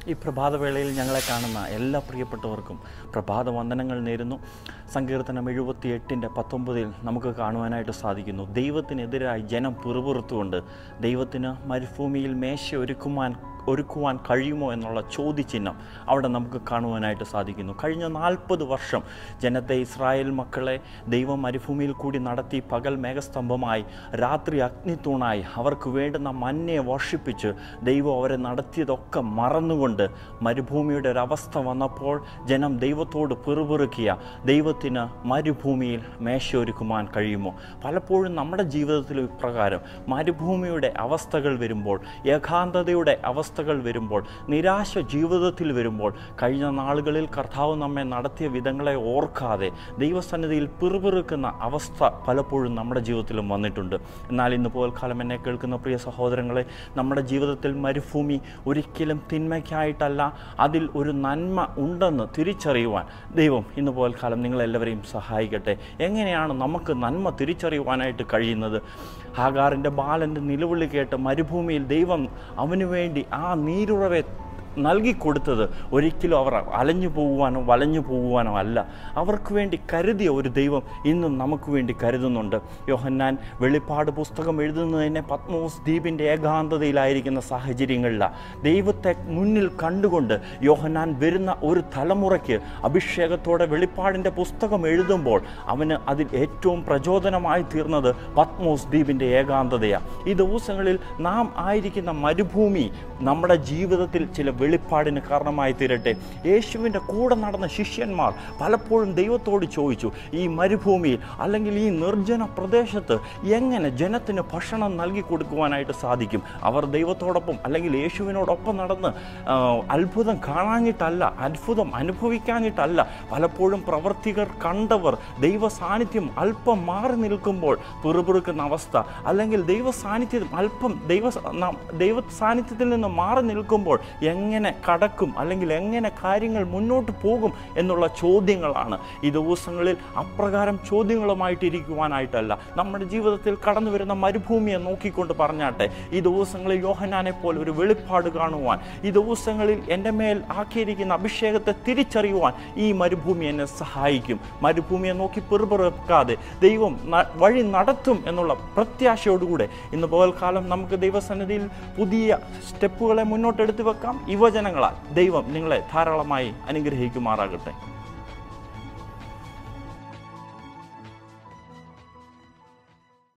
ഈ പ്രഭാതവേളയിൽ ഞങ്ങളെ കാണുന്ന എല്ലാ പ്രിയപ്പെട്ടവർക്കും പ്രഭാത വന്ദനങ്ങൾ നേരുന്നു സങ്കീർത്തനം എഴുപത്തി എട്ടിൻ്റെ പത്തൊമ്പതിൽ നമുക്ക് കാണുവാനായിട്ട് സാധിക്കുന്നു ദൈവത്തിനെതിരായി ജനം പിറുപിറുത്തുകൊണ്ട് ദൈവത്തിന് മരുഭൂമിയിൽ മേശ ഒരുക്കുവാൻ ഒരുക്കുവാൻ കഴിയുമോ എന്നുള്ള ചോദ്യചിഹ്നം അവിടെ നമുക്ക് കാണുവാനായിട്ട് സാധിക്കുന്നു കഴിഞ്ഞ നാൽപ്പത് വർഷം ജനത്തെ ഇസ്രായേൽ മക്കളെ ദൈവം മരുഭൂമിയിൽ കൂടി നടത്തി പകൽ മേഘസ്തംഭമായി രാത്രി അഗ്നിത്തൂണായി അവർക്ക് വേണ്ടുന്ന മഞ്ഞയെ വർഷിപ്പിച്ച് ദൈവം അവരെ നടത്തിയതൊക്കെ മറന്നുകൊണ്ട് മരുഭൂമിയുടെ ഒരവസ്ഥ വന്നപ്പോൾ ജനം ദൈവത്തോട് പിറുപിറുക്കിയ ദൈവത്തിന് മരുഭൂമിയിൽ മേശയൊരുക്കുവാൻ കഴിയുമോ പലപ്പോഴും നമ്മുടെ ജീവിതത്തിൽ ഇപ്രകാരം മരുഭൂമിയുടെ അവസ്ഥകൾ വരുമ്പോൾ ഏകാന്തതയുടെ അവസ്ഥകൾ വരുമ്പോൾ നിരാശ ജീവിതത്തിൽ വരുമ്പോൾ കഴിഞ്ഞ നാളുകളിൽ കർത്താവ് നമ്മെ നടത്തിയ വിധങ്ങളെ ഓർക്കാതെ ദൈവസന്നിധിയിൽ പിറുപിറുക്കുന്ന അവസ്ഥ പലപ്പോഴും നമ്മുടെ ജീവിതത്തിലും വന്നിട്ടുണ്ട് എന്നാൽ ഇന്ന് പോൽക്കാലം എന്നെ കേൾക്കുന്ന പ്രിയ സഹോദരങ്ങളെ നമ്മുടെ ജീവിതത്തിൽ മരുഭൂമി ഒരിക്കലും തിന്മയ്ക്കായിട്ടല്ല അതിൽ ഒരു നന്മ ഉണ്ടെന്ന് തിരിച്ചറിയുവാൻ ദൈവം ഇന്ന് പോൽക്കാലം നിങ്ങളെല്ലാവരെയും സഹായിക്കട്ടെ എങ്ങനെയാണ് നമുക്ക് നന്മ തിരിച്ചറിയുവാനായിട്ട് കഴിയുന്നത് ഹാഗാറിൻ്റെ ബാലൻ്റെ നിലവിളി കേട്ട് മരുഭൂമിയിൽ ദൈവം അവനു വേണ്ടി ആ നീരുറവെ നൽകിക്കൊടുത്തത് ഒരിക്കലും അവർ അലഞ്ഞു പോകുവാനോ വലഞ്ഞു പോകുവാനോ അല്ല അവർക്ക് വേണ്ടി കരുതിയ ഒരു ദൈവം ഇന്നും നമുക്ക് വേണ്ടി കരുതുന്നുണ്ട് യോഹന്നാൻ വെളിപ്പാട് പുസ്തകം എഴുതുന്നതിനെ പത്മോസ് ദ്വീപിൻ്റെ ഏകാന്തതയിലായിരിക്കുന്ന സാഹചര്യങ്ങളിലാണ് ദൈവത്തെ മുന്നിൽ കണ്ടുകൊണ്ട് യോഹന്നാൻ വരുന്ന ഒരു തലമുറയ്ക്ക് അഭിഷേകത്തോടെ വെളിപ്പാടിൻ്റെ പുസ്തകം എഴുതുമ്പോൾ അവന് അതിൽ ഏറ്റവും പ്രചോദനമായി തീർന്നത് പത്മോസ് ദ്വീപിൻ്റെ ഏകാന്തതയാണ് ഈ ദിവസങ്ങളിൽ നാം ആയിരിക്കുന്ന മരുഭൂമി നമ്മുടെ ജീവിതത്തിൽ ചില വെളിപ്പാടിന് കാരണമായി തീരട്ടെ യേശുവിൻ്റെ കൂടെ നടന്ന ശിഷ്യന്മാർ പലപ്പോഴും ദൈവത്തോട് ചോദിച്ചു ഈ മരുഭൂമിയിൽ അല്ലെങ്കിൽ ഈ നിർജ്ജന പ്രദേശത്ത് എങ്ങനെ ജനത്തിന് ഭക്ഷണം നൽകി കൊടുക്കുവാനായിട്ട് സാധിക്കും അവർ ദൈവത്തോടൊപ്പം അല്ലെങ്കിൽ യേശുവിനോടൊപ്പം നടന്ന് ആ, അത്ഭുതം കാണാഞ്ഞിട്ടല്ല അത്ഭുതം അനുഭവിക്കാഞ്ഞിട്ടല്ല പലപ്പോഴും പ്രവർത്തികർ കണ്ടവർ ദൈവ സാന്നിധ്യം അല്പം മാറി നിൽക്കുമ്പോൾ പിറുപിറുക്കുന്ന അവസ്ഥ അല്ലെങ്കിൽ ദൈവ സാന്നിധ്യം അല്പം ദൈവ നാം ദൈവ സാന്നിധ്യത്തിൽ നിന്ന് മാറി നിൽക്കുമ്പോൾ എങ്ങനെ കടക്കും അല്ലെങ്കിൽ എങ്ങനെ കാര്യങ്ങൾ മുന്നോട്ട് പോകും എന്നുള്ള ചോദ്യങ്ങളാണ് ഈ ദിവസങ്ങളിൽ അപ്രകാരം ചോദ്യങ്ങളുമായിട്ടിരിക്കുവാനായിട്ടല്ല നമ്മുടെ ജീവിതത്തിൽ കടന്നു വരുന്ന മരുഭൂമിയെ നോക്കിക്കൊണ്ട് പറഞ്ഞാട്ടെ ഈ ദിവസങ്ങളിൽ യോഹനാനെ പോലെ ഒരു വെളിപ്പാട് കാണുവാൻ ഈ ദിവസങ്ങളിൽ എൻ്റെ മേൽ ആക്കിയിരിക്കുന്ന അഭിഷേകത്തെ തിരിച്ചറിയുവാൻ ഈ മരുഭൂമി എന്നെ സഹായിക്കും മരുഭൂമിയെ നോക്കി പെറുപിറക്കാതെ ദൈവം ന- വഴി നടത്തും എന്നുള്ള പ്രത്യാശയോടുകൂടെ ഇന്ന് പകൽക്കാലം നമുക്ക് ദൈവസന്നിധിയിൽ പുതിയ സ്റ്റെപ്പുകളെ മുന്നോട്ടെടുത്ത് വെക്കാം യുവജനങ്ങളാൽ ദൈവം നിങ്ങളെ ധാരാളമായി അനുഗ്രഹിക്കുമാറാകട്ടെ